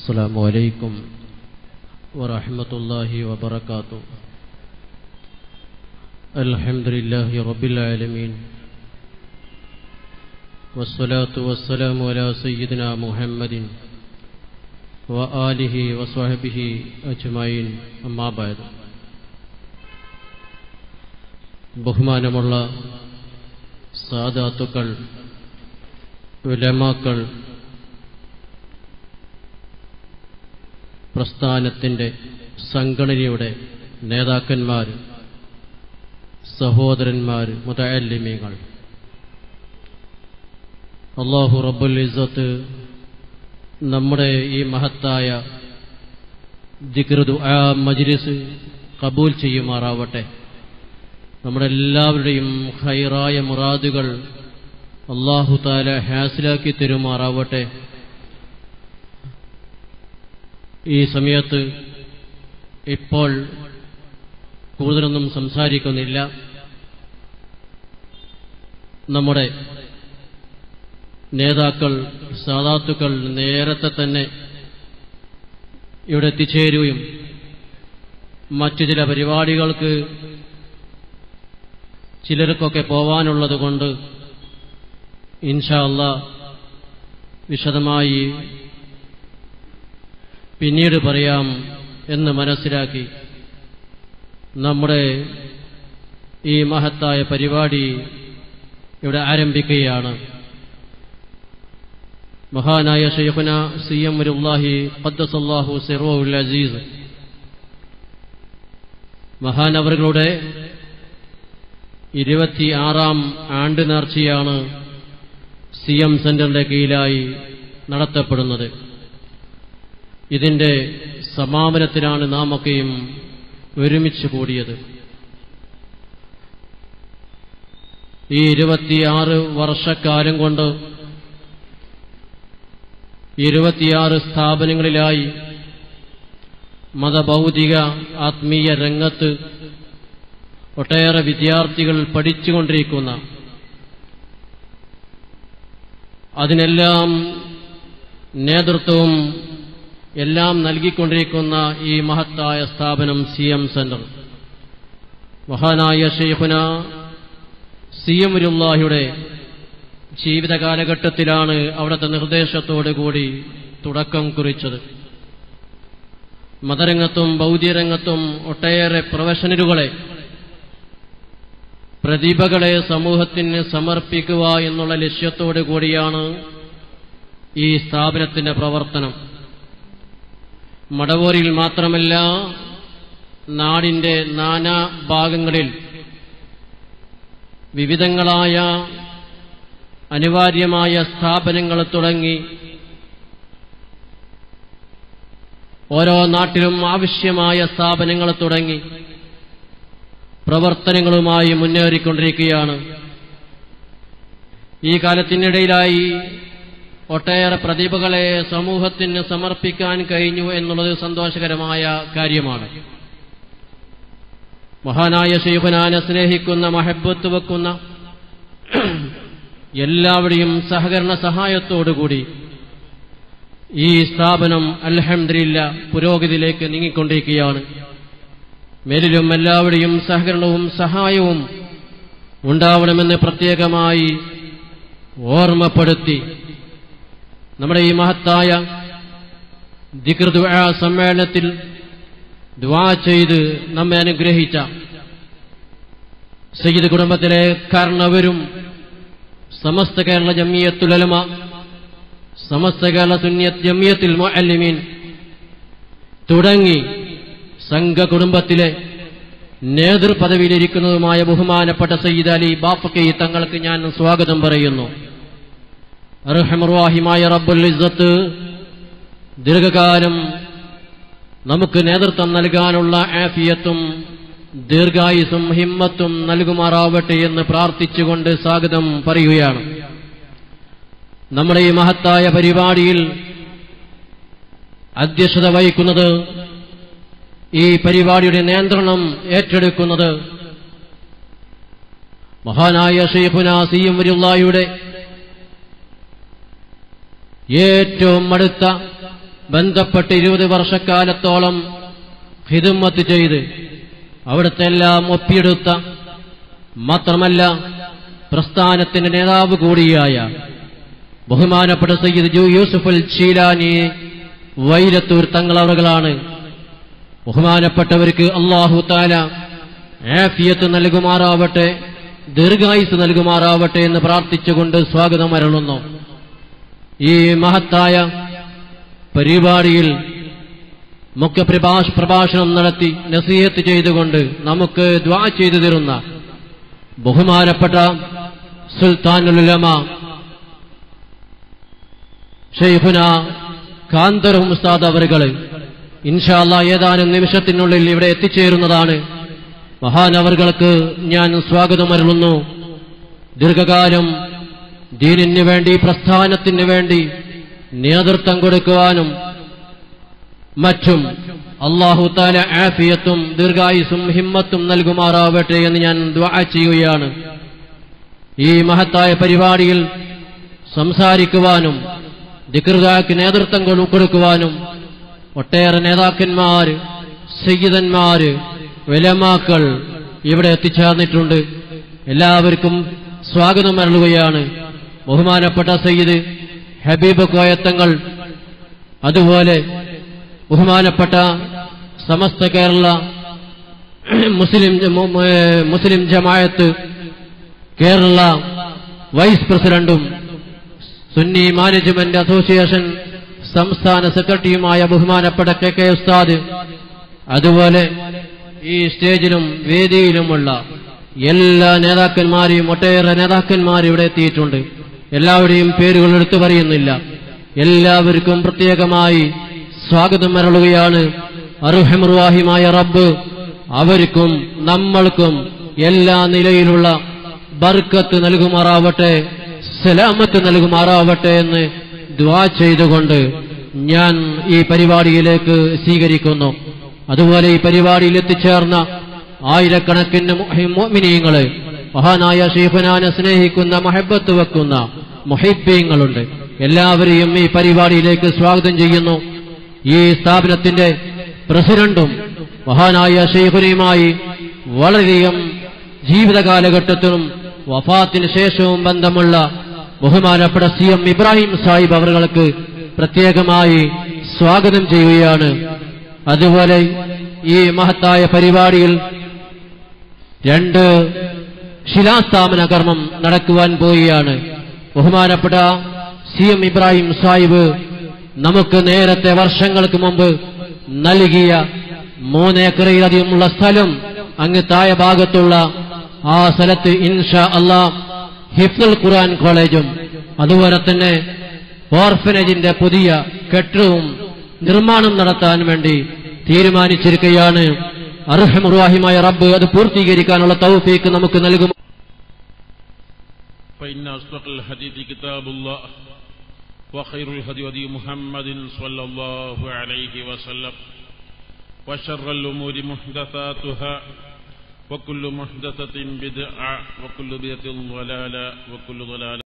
السلام عليكم ورحمة الله وبركاته الحمد لله رب العالمين والصلاة والسلام على سيدنا محمد وآله وصحبه أجمعين أما بعد ബഹുമാനമുള്ള സാദാത്തുക്കൾ ഉലമാക്കൾ പ്രസ്ഥാനത്തിൻ്റെ സംഘടനയുടെ നേതാക്കന്മാർ സഹോദരന്മാർ മുതല്ലിമീങ്ങൾ അള്ളാഹു റബ്ബുൽ ഇസത്ത് നമ്മുടെ ഈ മഹത്തായ ദിക്റുദു ആ മജ്ലിസ് കബൂൽ ചെയ്യുമാറാവട്ടെ നമ്മുടെ എല്ലാവരുടെയും ഹൈറായ മുറാദുകൾ അള്ളാഹു താല ഹാസിലാക്കി തരുമാറാവട്ടെ ഈ സമയത്ത് ഇപ്പോൾ കൂടുതലൊന്നും സംസാരിക്കുന്നില്ല നമ്മുടെ നേതാക്കൾ സാധാത്തുക്കൾ നേരത്തെ തന്നെ ഇവിടെ എത്തിച്ചേരുകയും മറ്റു ചില പരിപാടികൾക്ക് ചിലർക്കൊക്കെ പോവാനുള്ളത് കൊണ്ട് ഇൻഷാ അല്ലാ വിശദമായി പിന്നീട് പറയാം എന്ന് മനസ്സിലാക്കി നമ്മുടെ ഈ മഹത്തായ പരിപാടി ഇവിടെ ആരംഭിക്കുകയാണ് മഹാനായ ഷെയ്ഖുന സി എം ഉല്ലാഹി ഖദ്ദസല്ലാഹു സിറോഉൽ അസീസ് മഹാനവറുകളുടെ ഇരുപത്തിയാറാം ആണ്ട് നേർച്ചയാണ് സി എം സെന്ററിന്റെ കീഴിലായി നടത്തപ്പെടുന്നത് ഇതിന്റെ സമാപനത്തിനാണ് നാം ഒക്കെയും ഒരുമിച്ച് കൂടിയത് ഈ ഇരുപത്തിയാറ് വർഷക്കാലം കൊണ്ട് ഇരുപത്തിയാറ് സ്ഥാപനങ്ങളിലായി മതഭൗതിക ആത്മീയ രംഗത്ത് ഒട്ടേറെ വിദ്യാർത്ഥികൾ പഠിച്ചുകൊണ്ടിരിക്കുന്ന അതിനെല്ലാം നേതൃത്വവും എല്ലാം നൽകിക്കൊണ്ടിരിക്കുന്ന ഈ മഹത്തായ സ്ഥാപനം സി എം സെന്റർ മഹാനായ ഷെയ്ഖുന സി എം ഉരുല്ലാഹിയുടെ ജീവിത കാലഘട്ടത്തിലാണ് അവിടുത്തെ നിർദ്ദേശത്തോടു കൂടി തുടക്കം കുറിച്ചത് മതരംഗത്തും ബൗദ്ധ്യരംഗത്തും ഒട്ടേറെ പ്രൊഫഷണലുകളെ പ്രതിഭകളെ സമൂഹത്തിന് സമർപ്പിക്കുക എന്നുള്ള ലക്ഷ്യത്തോടു കൂടിയാണ് ഈ സ്ഥാപനത്തിന്റെ പ്രവർത്തനം മടവൂരിൽ മാത്രമല്ല നാടിന്റെ നാനാ ഭാഗങ്ങളിൽ വിവിധങ്ങളായ അനിവാര്യമായ സ്ഥാപനങ്ങൾ തുടങ്ങി ഓരോ നാട്ടിലും ആവശ്യമായ സ്ഥാപനങ്ങൾ തുടങ്ങി പ്രവർത്തനങ്ങളുമായി മുന്നേറിക്കൊണ്ടിരിക്കുകയാണ് ഈ കാലത്തിനിടയിലായി ഒട്ടേറെ പ്രതിഭകളെ സമൂഹത്തിന് സമർപ്പിക്കാൻ കഴിഞ്ഞു എന്നുള്ളത് സന്തോഷകരമായ കാര്യമാണ് മഹാനായ ഷെയ്ഖുനാനെ സ്നേഹിക്കുന്ന മഹബത്ത് വെക്കുന്ന എല്ലാവരുടെയും സഹകരണ സഹായത്തോടുകൂടി ഈ സ്ഥാപനം അൽഹംദില്ല പുരോഗതിയിലേക്ക് നീങ്ങിക്കൊണ്ടിരിക്കുകയാണ് മേലിലും എല്ലാവരുടെയും സഹകരണവും സഹായവും ഉണ്ടാവണമെന്ന് പ്രത്യേകമായി ഓർമ്മപ്പെടുത്തി നമ്മുടെ ഈ മഹത്തായ ദികൃതു സമ്മേളനത്തിൽ ദ്വാ ചെയ്ത് നമ്മെ അനുഗ്രഹിച്ച സയ്യിദ് കുടുംബത്തിലെ കാരണവരും സമസ്ത കേരള ജമിയത്തുലമ സമസ്ത കേരള സുന്യത് ജമിയത്തിൽ മുഅല്ലിമീൻ തുടങ്ങി സംഘ കുടുംബത്തിലെ നേതൃപദവിയിലിരിക്കുന്നതുമായ ബഹുമാനപ്പെട്ട സയ്യിദ് അലി ബാഫക്കി തങ്ങൾക്ക് ഞാൻ സ്വാഗതം പറയുന്നു അർഹമർവാഹിമായ റബ്ബുൽ ഇസ്സത്ത് ദീർഘകാലം നമുക്ക് നേതൃത്വം നൽകാനുള്ള ആഫിയത്തും ദീർഘായുസും ഹിമ്മത്തും നൽകുമാറാവട്ടെ എന്ന് പ്രാർത്ഥിച്ചുകൊണ്ട് സ്വാഗതം പറയുകയാണ് നമ്മുടെ ഈ മഹത്തായ പരിപാടിയിൽ അധ്യക്ഷത വഹിക്കുന്നത് ഈ പരിപാടിയുടെ നിയന്ത്രണം ഏറ്റെടുക്കുന്നത് മഹാനായ ഷെയ്ഖുന സിയും വരുള്ളായുടെ ഏറ്റവും അടുത്ത ബന്ധപ്പെട്ട് ഇരുപത് വർഷക്കാലത്തോളം ഹിതുമത്ത് ചെയ്ത് അവിടുത്തെ എല്ലാം ഒപ്പിയെടുത്ത മാത്രമല്ല പ്രസ്ഥാനത്തിന്റെ നേതാവ് കൂടിയായ ബഹുമാനപ്പെട്ട സയ്യിദ് ജു യൂസുഫ് അൽ ചീലാനി വൈരത്തൂർ തങ്ങളവറുകളാണ് ബഹുമാനപ്പെട്ടവർക്ക് അള്ളാഹു താല ആഫിയത്ത് നൽകുമാറാവട്ടെ ദീർഘായുസ് നൽകുമാറാവട്ടെ എന്ന് പ്രാർത്ഥിച്ചുകൊണ്ട് സ്വാഗതം അരുളുന്നു ഈ മഹത്തായ പരിപാടിയിൽ മുഖ്യ പ്രഭാഷ പ്രഭാഷണം നടത്തി നസീഹത്ത് ചെയ്തുകൊണ്ട് നമുക്ക് ദ്വാ ചെയ്തു തരുന്ന ബഹുമാനപ്പെട്ട സുൽത്താനുലമ ഷെയ്ഖുന കാന്തറും ഉസ്താദ് അവറുകൾ ഇൻഷാല്ല ഏതാനും നിമിഷത്തിനുള്ളിൽ ഇവിടെ എത്തിച്ചേരുന്നതാണ് മഹാനവറുകൾക്ക് ഞാൻ സ്വാഗതം അരുളുന്നു ദീർഘകാലം ദീനിന് വേണ്ടി പ്രസ്ഥാനത്തിന് വേണ്ടി നേതൃത്വം കൊടുക്കുവാനും മറ്റും അള്ളാഹു താല ആഫിയത്തും ദീർഘായുസും ഹിമ്മത്തും നൽകുമാറാവട്ടെ എന്ന് ഞാൻ ദ്വാ ചെയ്യുകയാണ് ഈ മഹത്തായ പരിപാടിയിൽ സംസാരിക്കുവാനും ദികൃതാക്ക് നേതൃത്വം കൊടു- കൊടുക്കുവാനും ഒട്ടേറെ നേതാക്കന്മാർ സയ്യിദന്മാര് വിലമാക്കൾ ഇവിടെ എത്തിച്ചേർന്നിട്ടുണ്ട് എല്ലാവർക്കും സ്വാഗതം അരുളുകയാണ് ബഹുമാനപ്പെട്ട സയ്യിദ് ഹബീബ് കോയത്തങ്ങൾ അതുപോലെ ബഹുമാനപ്പെട്ട സമസ്ത കേരള മുസ്ലിം മു- മു- മുസ്ലിം ജമായത്ത് കേരള വൈസ് പ്രസിഡന്റും സുന്നി മാനേജ്മെന്റ് അസോസിയേഷൻ സംസ്ഥാന സെക്രട്ടറിയുമായ ബഹുമാനപ്പെട്ട കെ കെ ഉസ്താദ് അതുപോലെ ഈ സ്റ്റേജിലും വേദിയിലുമുള്ള എല്ലാ നേതാക്കന്മാരെയും ഒട്ടേറെ നേതാക്കന്മാർ ഇവിടെ എത്തിയിട്ടുണ്ട് എല്ലാവരുടെയും പേരുകൾ എടുത്തു പറയുന്നില്ല എല്ലാവർക്കും പ്രത്യേകമായി സ്വാഗതം അരുളുകയാണ് അർഹമുർവാഹിമായ റബ്ബ് അവർക്കും നമ്മൾക്കും എല്ലാ നിലയിലുള്ള ബർക്കത്ത് നൽകുമാറാവട്ടെ സലാമത്ത് നൽകുമാറാവട്ടെ എന്ന് ദ്വാ ചെയ്തുകൊണ്ട് ഞാൻ ഈ പരിപാടിയിലേക്ക് സ്വീകരിക്കുന്നു അതുപോലെ ഈ പരിപാടിയിൽ എത്തിച്ചേർന്ന ആയിരക്കണക്കിന് മോമിനീങ്ങള് മഹാനായ ഷീഫനാനെ സ്നേഹിക്കുന്ന മഹബത്ത് വെക്കുന്ന മൊഹിബീങ്ങളുണ്ട് എല്ലാവരെയും ഈ പരിപാടിയിലേക്ക് സ്വാഗതം ചെയ്യുന്നു ഈ സ്ഥാപനത്തിന്റെ പ്രസിഡന്റും മഹാനായ ഷെയ്ഖുനിയുമായി വളരെയധികം ജീവിത കാലഘട്ടത്തിലും വഫാത്തിന് ശേഷവും ബന്ധമുള്ള ബഹുമാനപ്പെട്ട സി എം ഇബ്രാഹിം സാഹിബ് അവർക്ക് പ്രത്യേകമായി സ്വാഗതം ചെയ്യുകയാണ് അതുപോലെ ഈ മഹത്തായ പരിപാടിയിൽ രണ്ട് ശിലാസ്ഥാപന കർമ്മം നടക്കുവാൻ പോവുകയാണ് ബഹുമാനപ്പെട്ട സി എം ഇബ്രാഹിം സാഹിബ് നമുക്ക് നേരത്തെ വർഷങ്ങൾക്ക് മുമ്പ് നൽകിയ മൂന്നേക്കറയിലധികമുള്ള സ്ഥലം അങ്ങ് താഴെ ഭാഗത്തുള്ള ആ സ്ഥലത്ത് ഇൻഷാ അള്ളാ ഹിഫ്ദുൽ ഖുർആൻ കോളേജും അതുപോലെ തന്നെ ഓർഫനേജിന്റെ പുതിയ കെട്ടിടവും നിർമ്മാണം നടത്താൻ വേണ്ടി തീരുമാനിച്ചിരിക്കുകയാണ് അർഹമുറാഹിമായ റബ്ബ് അത് പൂർത്തീകരിക്കാനുള്ള തൗഫീക്ക് നമുക്ക് നൽകും فإن أصدق الحديث كتاب الله وخير الهدي هدي محمد صلى الله عليه وسلم وشر الأمور محدثاتها وكل محدثة بدعة وكل بدعة ضلالة وكل ضلالة